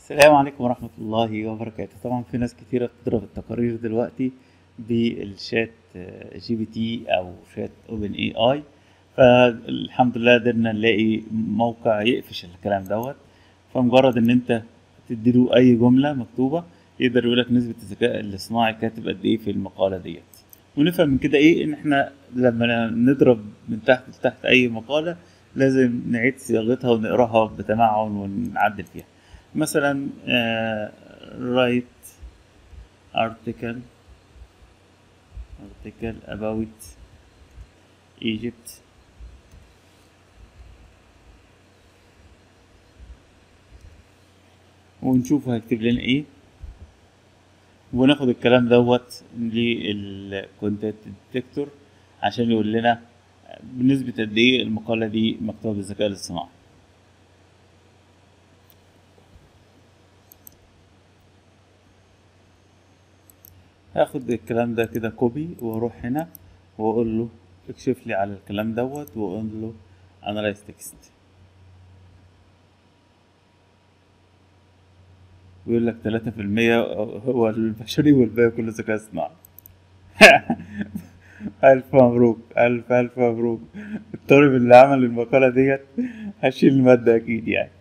السلام عليكم ورحمة الله وبركاته طبعا في ناس كتيرة بتضرب التقارير دلوقتي بالشات آه، جي بي تي أو شات اوبن اي اي فالحمد لله قدرنا نلاقي موقع يقفش الكلام دوت فمجرد ان انت تديله اي جملة مكتوبة يقدر يقولك نسبة الذكاء الاصطناعي كاتب قد ايه في المقالة ديت ونفهم من كده ايه ان احنا لما نضرب من تحت لتحت اي مقالة لازم نعيد صياغتها ونقراها بتمعن ونعدل فيها مثلا آه، write article article about Egypt ونشوف هيكتب لنا ايه وناخد الكلام دوت للكونتنت ديتكتور عشان يقول لنا بنسبة قد ايه المقالة دي مكتوبة بالذكاء الاصطناعي هاخد الكلام ده كده كوبي واروح هنا واقول له اكشف لي على الكلام دوت واقول له analyze text ويقول لك تلاتة في المية هو البشري والباقي كله ذكاء اصطناعي ألف مبروك ألف ألف مبروك الطالب اللي عمل المقالة ديت هشيل المادة أكيد يعني